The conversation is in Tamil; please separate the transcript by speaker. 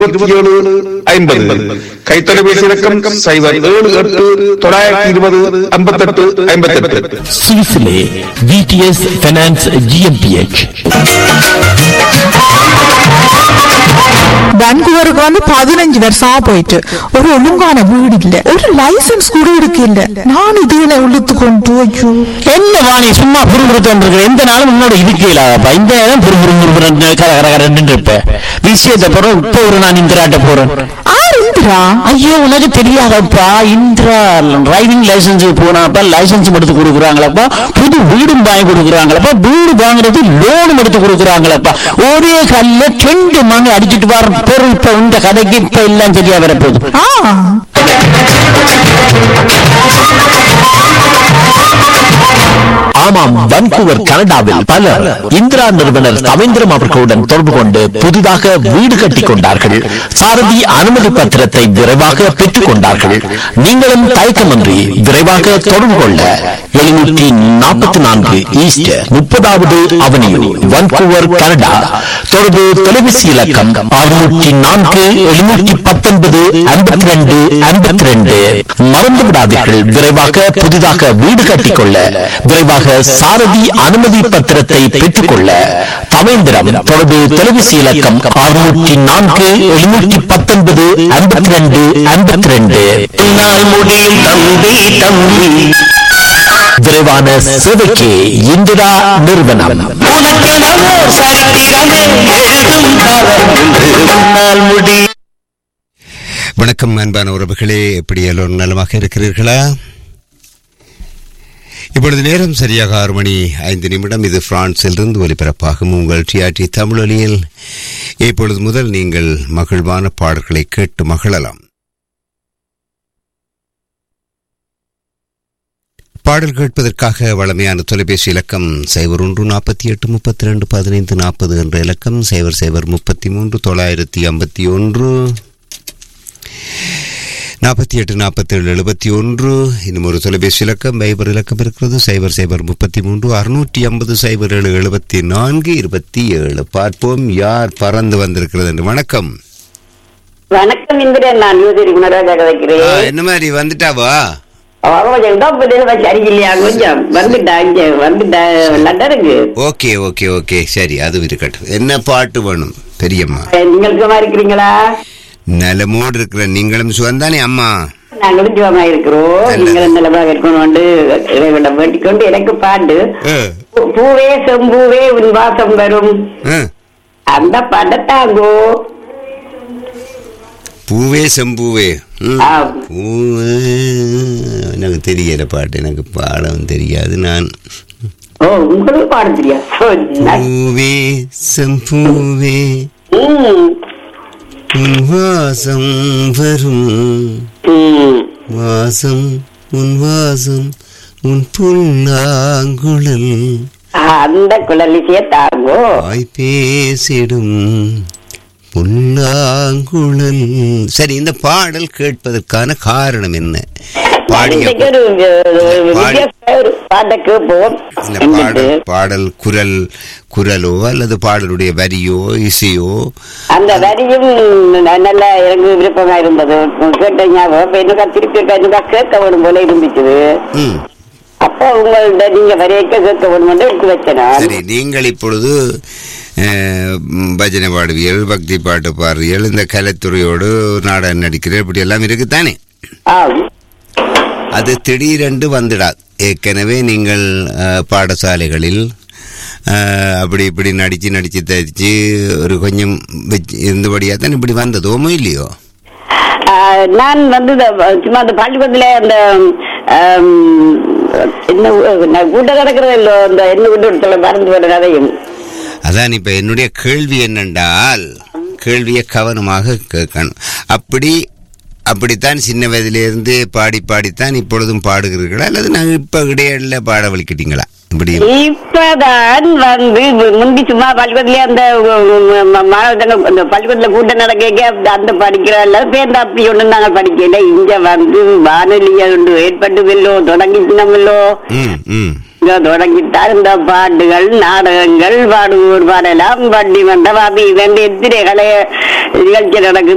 Speaker 1: இருபத்தி ஏழு ஐம்பது கைத்தொலைபேசி இலக்கம் சைபர் ஏழு எட்டு தொள்ளாயிரத்தி இருபது ஐம்பத்தெட்டு ஐம்பத்தெட்டு
Speaker 2: சுவிஸிலே விடிஎஸ் ஃபைனான்ஸ் ஜிஎம்பிஎச்
Speaker 3: வான்கூவருக்கு வந்து பதினஞ்சு வருஷமா போயிட்டு ஒரு ஒழுங்கான வீடு இல்ல ஒரு லைசன்ஸ் கூட இருக்கு இல்ல நான் இதுல உள்ளுத்து கொண்டு ஐயோ
Speaker 2: என்ன வாணி சும்மா புரிபுறுத்தம் இருக்கிற எந்த நாளும் உன்னோட இருக்கலாப்பா இந்த நேரம் புரிபுறு கர கர கரன்னு இருப்ப விஷயத்தை பிறகு இப்போ ஒரு நான் இந்திராட்ட போறேன்
Speaker 3: ஆர் இந்திரா
Speaker 2: ஐயோ உனக்கு தெரியாதப்பா இந்திரா டிரைவிங் லைசன்ஸ் போனாப்பா லைசன்ஸ் எடுத்து கொடுக்குறாங்களப்பா புது வீடும் வாங்கி கொடுக்குறாங்களப்பா வீடு வாங்குறது லோனும் எடுத்து கொடுக்குறாங்களப்பா ஒரே கல்ல ரெண்டு மணி அடிச்சிட்டு வர பொருள் இப்ப இந்த கதைக்கு இப்ப எல்லாம் சரியா வரப்போகுது
Speaker 3: ஆ
Speaker 2: ஆமாம் வன்கூவர் கனடாவில் பலர் இந்திரா நிறுவனர் தவேந்திரம் அவர்களுடன் தொடர்பு கொண்டு புதிதாக வீடு கட்டிக் கொண்டார்கள் சாரதி அனுமதி பத்திரத்தை விரைவாக பெற்றுக் கொண்டார்கள் நீங்களும் தயக்கமின்றி விரைவாக தொடர்பு கொள்ள எழுநூற்றி நாற்பத்தி நான்கு ஈஸ்ட் முப்பதாவது அவனியூ வன்கூவர் கனடா தொடர்பு தொலைபேசி இலக்கம் அறுநூற்றி நான்கு எழுநூற்றி பத்தொன்பது ஐம்பத்தி ரெண்டு ஐம்பத்தி ரெண்டு மறந்து விடாதீர்கள் விரைவாக புதிதாக வீடு கட்டிக்கொள்ள விரைவாக சாரதி அனுமதி பத்திரத்தை பெற்றுக்கொள்ள தவேந்திரம் தொடர்பு தொலைபேசி இலக்கம் அறுநூற்றி நான்கு எழுநூற்றி பத்தொன்பது ஐம்பத்தி ரெண்டு ஐம்பத்தி ரெண்டு முடியும் தம்பி தம்பி விரைவான சேவைக்கு இந்திரா நிறுவனம் உனக்கெனவோ சரித்திரமே எழுதும் காலம் என்று உன்னால் முடி
Speaker 4: வணக்கம் அன்பான உறவுகளே எப்படி எல்லோரும் நலமாக இருக்கிறீர்களா இப்பொழுது நேரம் சரியாக ஆறு மணி ஐந்து நிமிடம் இது பிரான்சிலிருந்து ஒலிபரப்பாகும் உங்கள் டிஆர்டி தமிழொலியில் இப்பொழுது முதல் நீங்கள் மகிழ்வான பாடல்களை கேட்டு மகிழலாம் பாடல் கேட்பதற்காக வளமையான தொலைபேசி இலக்கம் சைபர் ஒன்று நாற்பத்தி எட்டு முப்பத்தி ரெண்டு பதினைந்து நாற்பது என்ற இலக்கம் சைபர் சைபர் முப்பத்தி மூன்று தொள்ளாயிரத்தி ஐம்பத்தி ஒன்று நாற்பத்தி எட்டு நாற்பத்தேழு எழுபத்தி ஒன்று இன்னும் ஒரு தொலைபேசி இலக்கம் சைபர் இலக்கம் இருக்கிறது சைபர் சைபர் முப்பத்தி மூன்று அறுநூற்றி ஐம்பது சைபர் ஏழு எழுபத்தி நான்கு இருபத்தி ஏழு பார்ப்போம் யார் பறந்து வந்திருக்கிறது என்று வணக்கம்
Speaker 5: வணக்கம் இந்திரன் நான் யூசரி குணராஜா
Speaker 4: ஆ,
Speaker 5: கதைக்கிறேன்
Speaker 4: என்ன மாதிரி வந்துட்டாவா
Speaker 5: கொஞ்சம் இடம் சரியில்லையா கொஞ்சம் வந்துட்டா இங்க வந்துட்டா லண்டனுக்கு
Speaker 4: ஓகே ஓகே ஓகே சரி அது இருக்கட்டும் என்ன பாட்டு வேணும் பெரியம்மா
Speaker 5: நீங்கள் சுகமா இருக்கிறீங்களா
Speaker 4: நலமோடு இருக்கிற நீங்களும் சுகந்தானே அம்மா
Speaker 5: நாங்களும் சுகமா இருக்கிறோம்
Speaker 4: நல்லது.
Speaker 5: நீங்களும் நலமாக இருக்கணும் இறைவனம் வேண்டிக் கொண்டு எனக்கு பாட்டு
Speaker 4: ஆ,
Speaker 5: பூ- பூவே செம்பூவே உன் வாசம் வரும்
Speaker 4: ஆ.
Speaker 5: அந்த பாட்டை தாங்கோ
Speaker 4: பூவே செம்பூவே ம்.
Speaker 5: ஆ.
Speaker 4: பூவே எனக்கு தெரியல பாட்டு எனக்கு பாடம் தெரியாது நான்
Speaker 5: ஓ உங்களுக்கு பாட தெரியா ஓ, ந-
Speaker 4: பூவே செம்பூவே
Speaker 5: ம்,
Speaker 4: உன் வாசம் வரும்
Speaker 5: ம்.
Speaker 4: வாசம் உன் வாசம் உன் புல்லாங்குழல்
Speaker 5: அந்த குழலிசைய தாங்கோ
Speaker 4: வாய் பேசிடும் புல்லாங்குழல் சரி இந்த பாடல் கேட்பதற்கான காரணம் என்ன பாடிய
Speaker 5: இன்னைக்கு ஒரு ஒரு
Speaker 4: பாடி-
Speaker 5: வித்தியாச ஒரு பாட்டை கேட்போம்
Speaker 4: இந்த
Speaker 5: എന്നിട്ട്
Speaker 4: பாடல் பாடல் குரல் குரலோ அல்லது பாடலுடைய வரியோ இசையோ
Speaker 5: அந்த வரியும் ந- நல்ல எனக்கு விருப்பமா இருந்தது கேட்ட ஞாபகம் இப்ப எனக்கு திருப்பி இருக்கா எனக்கு கேட்க வேணும் போல இருந்துச்சு
Speaker 4: ம்
Speaker 5: அப்போ உங்கள்ட்ட நீங்க வரையக்க கேட்க வேணும் எடுத்து வச்சேன் நான்.
Speaker 4: சரி நீங்கள் இப்பொழுது அஹ், ம், பஜனை பாடுவியல் பக்தி பாட்டு பாடுவியல் இந்த கலைத்துறையோடு நாடகம் நடிக்கிறீர்கள் இப்படி எல்லாம் இருக்குத்தானே
Speaker 5: ஆம்.
Speaker 4: அது திடீரென்று வந்துடாது ஏற்கனவே நீங்கள் அஹ், பாடசாலைகளில் அஹ், அப்படி இப்படி நடிச்சு நடிச்சு தரிச்சு ஒரு கொஞ்சம் வச்சு இருந்தபடியாக தான் இப்படி வந்ததோமோ இல்லையோ
Speaker 5: ஆ, நான் வந்து இந்த சும்மா அந்த பள்ளிக்கூடத்துல அந்த ஆம், என்ன ஊ- நான் கூட்ட கிடக்கிறது இல்லோ அந்த என்ன வீட்டு மறந்து வர கதையும்
Speaker 4: அதான் இப்ப என்னுடைய கேள்வி என்னென்றால் கேள்வியை கவனமாக கேட்கணும் அப்படி அப்படித்தான் சின்ன வயதிலிருந்து பாடி பாடித்தான் இப்பொழுதும் பாடுகிறீர்களா அல்லது நாங்கள் இப்ப இடையில பாட வலிக்கிட்டீங்களா இப்படி
Speaker 5: இப்பதான் வந்து முந்தி சும்மா பள்ளிக்கூடத்துல அந்த மாணவர்கள் அந்த பள்ளிக்கூடத்துல கூட்டம் நடக்க அந்த படிக்கிறோம் பேருந்து அப்படி ஒண்ணு நாங்க படிக்கல இங்க வந்து வானொலி ஒன்று ஏற்பட்டதில்லோ தொடங்கிச்சினமில்லோ
Speaker 4: ம் ம்
Speaker 5: இங்க தொடங்கிட்டார் இந்த பாட்டுகள் நாடகங்கள் பாடுவோர் பாடலாம் பட்டி மண்டபம் அது இதென்று எத்தனை கலைய நிகழ்ச்சி நடக்குது